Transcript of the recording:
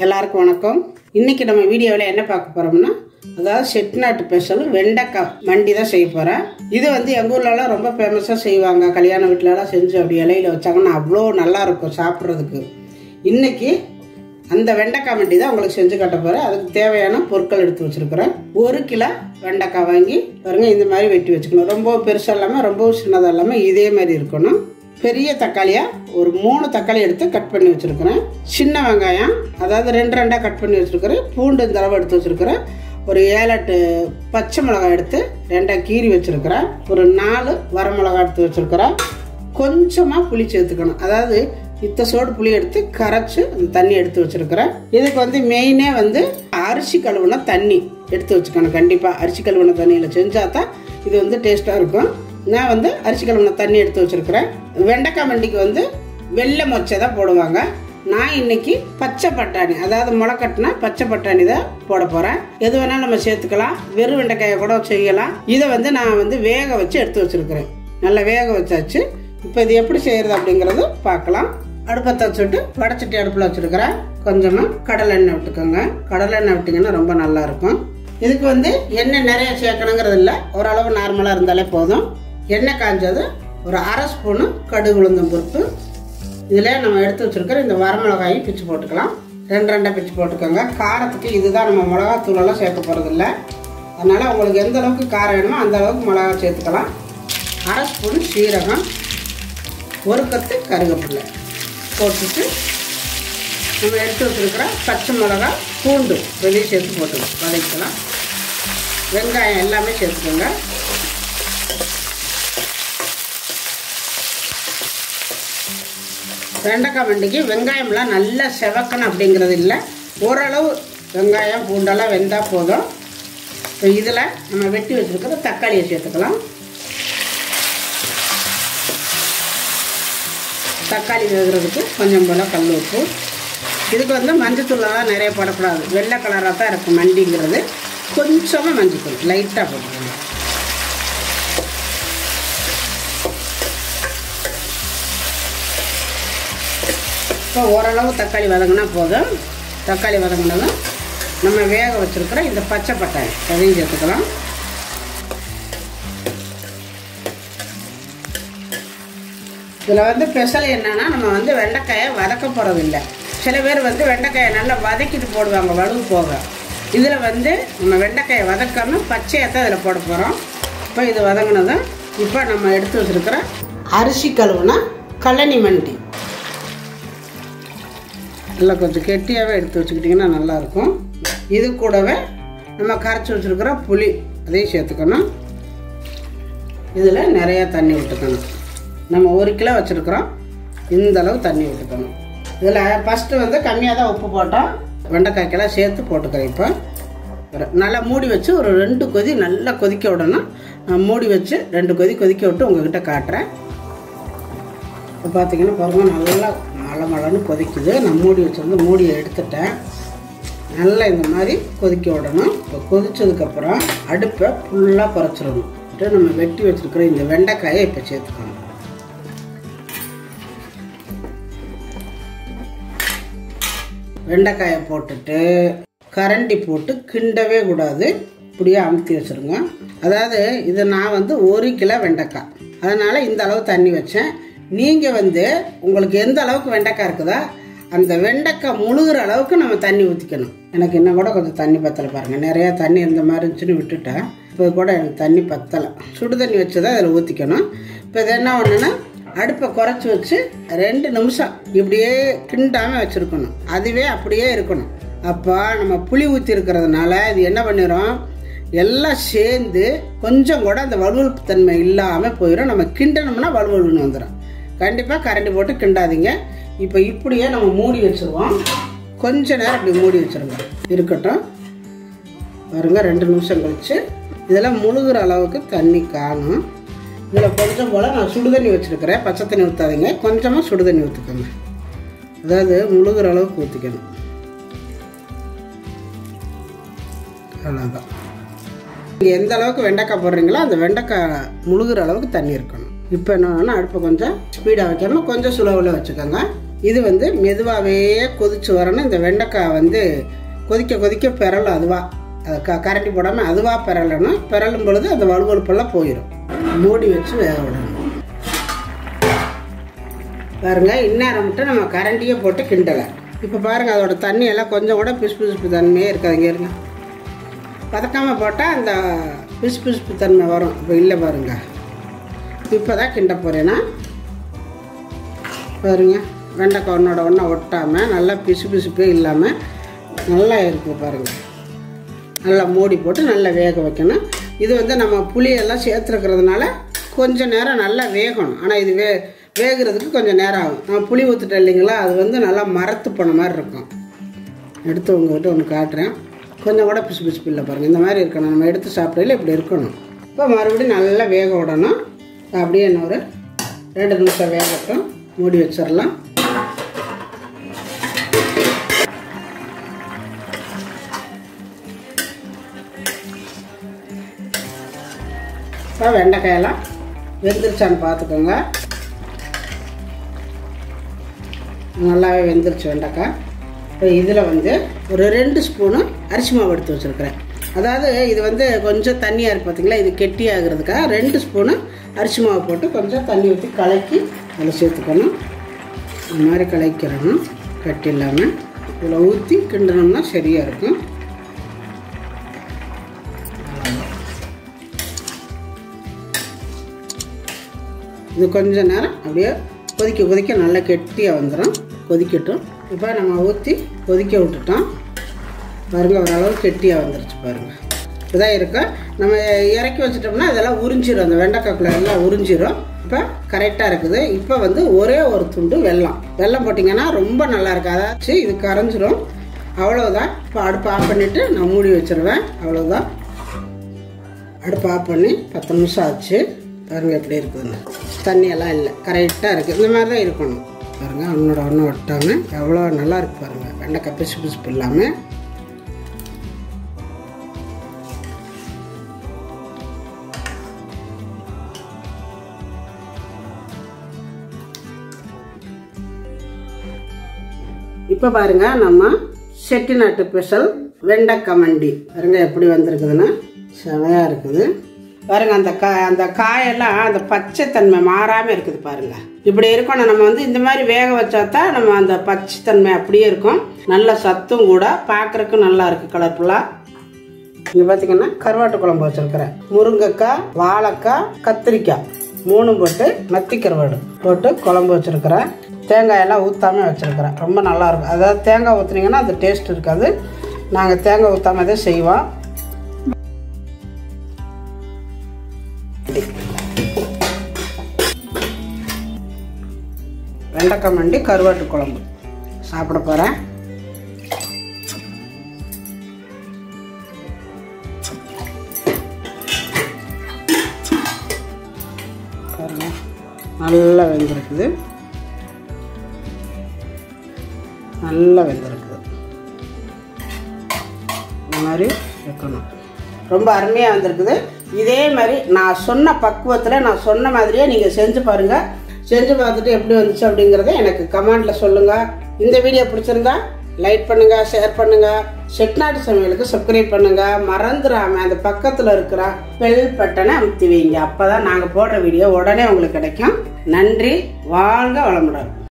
எல்லாருக்கும் வணக்கம் இன்னைக்கு நம்ம வீடியோவில் என்ன பார்க்க போறோம்னா அதாவது செட்நாட்டு ஸ்பெஷல் வெண்டைக்காய் மண்டி தான் செய்ய போகிறேன் இது வந்து எங்கள் ஊர்லலாம் ரொம்ப ஃபேமஸாக செய்வாங்க கல்யாண வீட்டிலலாம் செஞ்சு அப்படி இலையில வச்சாங்கன்னா அவ்வளோ நல்லா இருக்கும் சாப்பிட்றதுக்கு இன்னைக்கு அந்த வெண்டைக்காய் மண்டி தான் உங்களுக்கு செஞ்சு காட்ட போகிறேன் அதுக்கு தேவையான பொருட்கள் எடுத்து வச்சிருக்கிறேன் ஒரு கிலோ வெண்டைக்காய் வாங்கி பாருங்க இந்த மாதிரி வெட்டி வச்சுக்கணும் ரொம்ப பெருசாக இல்லாமல் ரொம்ப சின்னதாக இல்லாமல் இதே மாதிரி இருக்கணும் பெரிய தக்காளியாக ஒரு மூணு தக்காளி எடுத்து கட் பண்ணி வச்சுருக்கிறேன் சின்ன வெங்காயம் அதாவது ரெண்டு ரெண்டாக கட் பண்ணி வச்சுருக்கிறேன் பூண்டு இந்த அளவு எடுத்து வச்சுருக்கிறேன் ஒரு ஏழெட்டு பச்சை மிளகாய் எடுத்து ரெண்டாக கீறி வச்சுருக்கிறேன் ஒரு நாலு வரமிளகாய் எடுத்து வச்சுருக்கிறேன் கொஞ்சமாக புளி சேர்த்துக்கணும் அதாவது இத்த சோடு புளி எடுத்து கரைச்சி அந்த தண்ணி எடுத்து வச்சுருக்கிறேன் இதுக்கு வந்து மெயினே வந்து அரிசி கழுவுன தண்ணி எடுத்து வச்சுக்கணும் கண்டிப்பாக அரிசி கழுவுன தண்ணியில் செஞ்சால் தான் இது வந்து டேஸ்ட்டாக இருக்கும் நான் வந்து அரிசி கழுவுன தண்ணி எடுத்து வச்சுருக்கிறேன் வெண்டைக்காய் மண்டிக்கு வந்து வெள்ளை மொச்சை தான் போடுவாங்க நான் இன்னைக்கு பச்சை பட்டாணி அதாவது முளைக்கட்டினா பச்சை பட்டாணி தான் போட போகிறேன் எது வேணாலும் நம்ம சேர்த்துக்கலாம் வெறும் வெண்டைக்காயை கூட செய்யலாம் இதை வந்து நான் வந்து வேக வச்சு எடுத்து வச்சுருக்கிறேன் நல்லா வேக வச்சாச்சு இப்போ இது எப்படி செய்யறது அப்படிங்கிறது பார்க்கலாம் அடுப்பத்தை வச்சுட்டு வடச்சட்டி அடுப்பில் வச்சுருக்கிறேன் கொஞ்சமாக கடலை எண்ணெய் விட்டுக்கோங்க கடலை எண்ணெய் விட்டிங்கன்னா ரொம்ப நல்லா இருக்கும் இதுக்கு வந்து எண்ணெய் நிறைய சேர்க்கணுங்கிறது இல்லை ஓரளவு நார்மலாக இருந்தாலே போதும் எண்ணெய் காஞ்சது ஒரு அரை ஸ்பூனு கடுகு உளுந்தம் பருப்பு இதில் நம்ம எடுத்து வச்சுருக்கிற இந்த வரமிளகாயும் பிச்சு போட்டுக்கலாம் ரெண்டு ரெண்டாக பிச்சு போட்டுக்கோங்க காரத்துக்கு இதுதான் நம்ம மிளகாத்தூளெல்லாம் சேர்க்க போகிறதில்ல அதனால் உங்களுக்கு எந்த அளவுக்கு காரம் வேணுமோ அந்த அளவுக்கு மிளகா சேர்த்துக்கலாம் அரை ஸ்பூன் சீரகம் ஒரு கத்து கருவேப்பிலை போட்டுட்டு நம்ம எடுத்து வச்சுருக்கிற பச்சை மிளகா பூண்டு வெளியே சேர்த்து போட்டு வதக்கலாம் வெங்காயம் எல்லாமே சேர்த்துக்கோங்க வெண்டைக்காய் வண்டிக்கு வெங்காயம்லாம் நல்லா செவக்கணும் அப்படிங்கிறது இல்லை ஓரளவு வெங்காயம் பூண்டெல்லாம் வெந்தால் போதும் இப்போ இதில் நம்ம வெட்டி வச்சுருக்கிற தக்காளியை சேர்த்துக்கலாம் தக்காளி வேகிறதுக்கு கொஞ்சம் போல் கல் உப்பு இதுக்கு வந்து மஞ்சத்தூளெல்லாம் நிறைய போடக்கூடாது வெள்ளை கலராக தான் இருக்கும் மண்டிங்கிறது கொஞ்சமாக மஞ்சத்தூள் லைட்டாக போட்டுக்கோங்க இப்போ ஓரளவு தக்காளி வதங்கினா போதும் தக்காளி வதங்கினதும் நம்ம வேக வச்சுருக்கிற இந்த பச்சை பட்டாணி அதையும் சேர்த்துக்கலாம் இதில் வந்து ஸ்பெஷல் என்னன்னா நம்ம வந்து வெண்டைக்காயை வதக்க போகிறது இல்லை சில பேர் வந்து வெண்டைக்காயை நல்லா வதக்கிட்டு போடுவாங்க வலுவு போக இதில் வந்து நம்ம வெண்டைக்காயை வதக்காமல் பச்சையாக தான் இதில் போட போகிறோம் இப்போ இது வதங்கினதும் இப்போ நம்ம எடுத்து வச்சுருக்கிற அரிசி கழுவுனா கழனி மண்டி நல்லா கொஞ்சம் கெட்டியாகவே எடுத்து வச்சுக்கிட்டிங்கன்னா நல்லாயிருக்கும் இது கூடவே நம்ம கரைச்சி வச்சுருக்கிற புளி அதையும் சேர்த்துக்கணும் இதில் நிறையா தண்ணி விட்டுக்கணும் நம்ம ஒரு கிலோ வச்சுருக்குறோம் இந்த அளவு தண்ணி விட்டுக்கணும் இதில் ஃபஸ்ட்டு வந்து கம்மியாக தான் உப்பு போட்டோம் வெண்டைக்காய்க்கெல்லாம் சேர்த்து போட்டுக்கிறேன் இப்போ நல்லா மூடி வச்சு ஒரு ரெண்டு கொதி நல்லா கொதிக்க விடணும் நான் மூடி வச்சு ரெண்டு கொதி கொதிக்க விட்டு உங்ககிட்ட காட்டுறேன் இப்போ பார்த்தீங்கன்னா பாருங்கள் நல்லா மழை மழைன்னு கொதிக்குது நான் மூடி வச்சுருந்து மூடியை எடுத்துட்டேன் நல்லா இந்த மாதிரி கொதிக்க விடணும் இப்போ கொதிச்சதுக்கப்புறம் அடுப்பை ஃபுல்லாக குறைச்சிடணும் நம்ம வெட்டி வச்சுருக்கிற இந்த வெண்டைக்காயை இப்போ சேர்த்துக்கணும் வெண்டைக்காயை போட்டுட்டு கரண்டி போட்டு கிண்டவே கூடாது இப்படியே அமுத்தி வச்சுருங்க அதாவது இது நான் வந்து ஒரு கிலோ வெண்டைக்காய் அதனால் இந்த அளவு தண்ணி வச்சேன் நீங்கள் வந்து உங்களுக்கு எந்த அளவுக்கு வெண்டைக்காய் இருக்குதோ அந்த வெண்டைக்காய் முழுகிற அளவுக்கு நம்ம தண்ணி ஊற்றிக்கணும் எனக்கு இன்னும் கூட கொஞ்சம் தண்ணி பத்தலை பாருங்கள் நிறையா தண்ணி இருந்த மாதிரி இருந்துச்சுன்னு விட்டுட்டேன் இப்போ கூட எனக்கு தண்ணி பத்தலை சுடு தண்ணி வச்சு தான் இதில் ஊற்றிக்கணும் இப்போ இது என்ன ஒன்றுன்னா அடுப்பை குறைச்சி வச்சு ரெண்டு நிமிஷம் இப்படியே கிண்டாமல் வச்சுருக்கணும் அதுவே அப்படியே இருக்கணும் அப்போ நம்ம புளி ஊற்றி இருக்கிறதுனால இது என்ன பண்ணிடும் எல்லாம் சேர்ந்து கொஞ்சம் கூட அந்த வலுவழுப்பு தன்மை இல்லாமல் போயிடும் நம்ம கிண்டணும்னா வலுவலுன்னு வந்துடும் கண்டிப்பாக கரண்டி போட்டு கிண்டாதீங்க இப்போ இப்படியே நம்ம மூடி வச்சுருவோம் கொஞ்ச நேரம் இப்படி மூடி வச்சுருங்க இருக்கட்டும் பாருங்க ரெண்டு நிமிஷம் கழிச்சு இதெல்லாம் முழுகிற அளவுக்கு தண்ணி காணும் இதில் கொஞ்சம் போல் நான் சுடு தண்ணி வச்சுருக்கிறேன் பச்சை தண்ணி ஊற்றாதீங்க கொஞ்சமாக சுடு தண்ணி ஊற்றிக்கோங்க அதாவது முழுகிற அளவுக்கு ஊற்றிக்கணும் அவ்வளோதான் நீங்கள் எந்த அளவுக்கு வெண்டைக்காய் போடுறீங்களோ அந்த வெண்டைக்காய் முழுகிற அளவுக்கு தண்ணி இருக்கணும் இப்போ என்னன்னா அடுப்பை கொஞ்சம் ஸ்பீடாக வைக்காமல் கொஞ்சம் சுலவில் வச்சுக்கோங்க இது வந்து மெதுவாகவே கொதிச்சு வரணும் இந்த வெண்டைக்காய் வந்து கொதிக்க கொதிக்க பெறலும் அதுவாக அது க கரண்டி போடாமல் அதுவாக பெறலணும் பெறலும் பொழுது அந்த வலுவழுப்பெல்லாம் போயிடும் மூடி வச்சு வேக விடணும் பாருங்க இந்நேரம் மட்டும் நம்ம கரண்டியே போட்டு கிண்டலை இப்போ பாருங்க அதோட தண்ணி எல்லாம் கொஞ்சம் கூட பிசு பிசுப்பு தன்மையே இருக்காது இங்கே இருங்க பதக்காமல் போட்டால் அந்த பிசு பிசுப்பு தன்மை வரும் இப்போ இல்லை பாருங்க இப்போ தான் கிண்ட போகிறேன்னா பாருங்க வெண்டைக்காய் ஒன்றோட ஒன்றா ஒட்டாமல் நல்லா பிசு பிசுப்பே இல்லாமல் நல்லா இருக்குது பாருங்கள் நல்லா மூடி போட்டு நல்லா வேக வைக்கணும் இது வந்து நம்ம புளியெல்லாம் சேர்த்துருக்கிறதுனால கொஞ்சம் நேரம் நல்லா வேகணும் ஆனால் இது வே வேகிறதுக்கு கொஞ்சம் நேரம் ஆகும் நம்ம புளி ஊற்றுட்டோம் இல்லைங்களா அது வந்து நல்லா மரத்து போன மாதிரி இருக்கும் எடுத்து உங்கள்கிட்ட ஒன்று காட்டுறேன் கொஞ்சம் கூட பிசு பிசுப்பு இல்லை பாருங்கள் இந்த மாதிரி இருக்கணும் நம்ம எடுத்து சாப்பிடையில இப்படி இருக்கணும் இப்போ மறுபடியும் நல்லா வேக விடணும் அப்படியே என்ன ஒரு ரெண்டு நிமிஷம் வேகட்டும் மூடி வச்சிடலாம் இப்போ வெண்டைக்காயெல்லாம் வெந்துருச்சான்னு பார்த்துக்கோங்க நல்லாவே வெந்துருச்சு வெண்டைக்காய் இப்போ இதில் வந்து ஒரு ரெண்டு ஸ்பூனு அரிசி மாவு எடுத்து வச்சுருக்கிறேன் அதாவது இது வந்து கொஞ்சம் தண்ணியாக இருக்குது பார்த்தீங்களா இது கெட்டி ஆகுறதுக்காக ரெண்டு ஸ்பூனு அரிசி மாவு போட்டு கொஞ்சம் தண்ணி ஊற்றி கலக்கி அதில் சேர்த்துக்கணும் இந்த மாதிரி கலக்கிறணும் கட்டி இல்லாமல் இதில் ஊற்றி கிண்டணும்னா சரியாக இருக்கும் இது கொஞ்ச நேரம் அப்படியே கொதிக்க கொதிக்க நல்லா கெட்டியாக வந்துடும் கொதிக்கட்டும் இப்போ நம்ம ஊற்றி கொதிக்க விட்டுட்டோம் பாருங்க ஓரளவு கெட்டியாக வந்துருச்சு பாருங்கள் இதான் இருக்கும் நம்ம இறக்கி வச்சிட்டோம்னா அதெல்லாம் உறிஞ்சிரும் அந்த வெண்டைக்காய்க்குள்ள எல்லாம் உறிஞ்சிரும் இப்போ கரெக்டாக இருக்குது இப்போ வந்து ஒரே ஒரு துண்டு வெல்லம் வெல்லம் போட்டிங்கன்னா ரொம்ப நல்லா இருக்கு அதாச்சு இது கரைஞ்சிரும் அவ்வளோதான் இப்போ அடுப்பு ஆஃப் பண்ணிவிட்டு நான் மூடி வச்சிருவேன் அவ்வளோதான் அடுப்பு ஆஃப் பண்ணி பத்து நிமிஷம் ஆச்சு பாருங்கள் எப்படி இருக்குதுன்னு தண்ணியெல்லாம் இல்லை கரெக்டாக இருக்குது இந்த மாதிரி தான் இருக்கணும் பாருங்கள் ஒன்றோட ஒன்று ஒட்டாமல் எவ்வளோ நல்லா இருக்கு பாருங்கள் வெண்டைக்காய் பிசு பிசுப்பு இல்லாமல் இப்போ பாருங்க நம்ம செட்டிநாட்டு ஸ்பெஷல் வெண்டைக்காய் மண்டி பாருங்க எப்படி வந்திருக்குதுன்னு செமையாக இருக்குது பாருங்க அந்த கா அந்த காயெல்லாம் அந்த பச்சை தன்மை மாறாமல் இருக்குது பாருங்க இப்படி இருக்கணும் நம்ம வந்து இந்த மாதிரி வேக வச்சா தான் நம்ம அந்த பச்சை தன்மை அப்படியே இருக்கும் நல்ல சத்தும் கூட பார்க்கறதுக்கும் நல்லா இருக்கு கலர்ஃபுல்லாக இங்கே பார்த்தீங்கன்னா கருவாட்டு குழம்பு வச்சிருக்கிறேன் முருங்கைக்காய் வாழைக்காய் கத்திரிக்காய் மூணும் போட்டு மத்தி கருவாடு போட்டு குழம்பு வச்சிருக்கிறேன் தேங்காய் எல்லாம் ஊற்றாம வச்சிருக்கிறேன் ரொம்ப நல்லா இருக்கும் அதாவது தேங்காய் ஊற்றுனீங்கன்னா அது டேஸ்ட் இருக்காது நாங்கள் தேங்காய் ஊற்றாம தான் செய்வோம் வெண்டைக்காய் மண்டி கருவாட்டு குழம்பு சாப்பிட போகிறேன் பாருங்க நல்லா வெந்திருக்குது நல்லா வெந்திருக்குது இந்த மாதிரி வைக்கணும் ரொம்ப அருமையாக வந்திருக்குது இதே மாதிரி நான் சொன்ன பக்குவத்தில் நான் சொன்ன மாதிரியே நீங்கள் செஞ்சு பாருங்கள் செஞ்சு பார்த்துட்டு எப்படி வந்துச்சு அப்படிங்கிறத எனக்கு கமெண்டில் சொல்லுங்கள் இந்த வீடியோ பிடிச்சிருந்தா லைக் பண்ணுங்க ஷேர் பண்ணுங்க செட்நாட்டு சமையலுக்கு சப்ஸ்கிரைப் பண்ணுங்க மறந்துடாம அந்த பக்கத்தில் இருக்கிற பெல் பட்டனை அமுத்தி வைங்க அப்பதான் நாங்கள் போடுற வீடியோ உடனே உங்களுக்கு கிடைக்கும் நன்றி வாழ்க வளமுடன்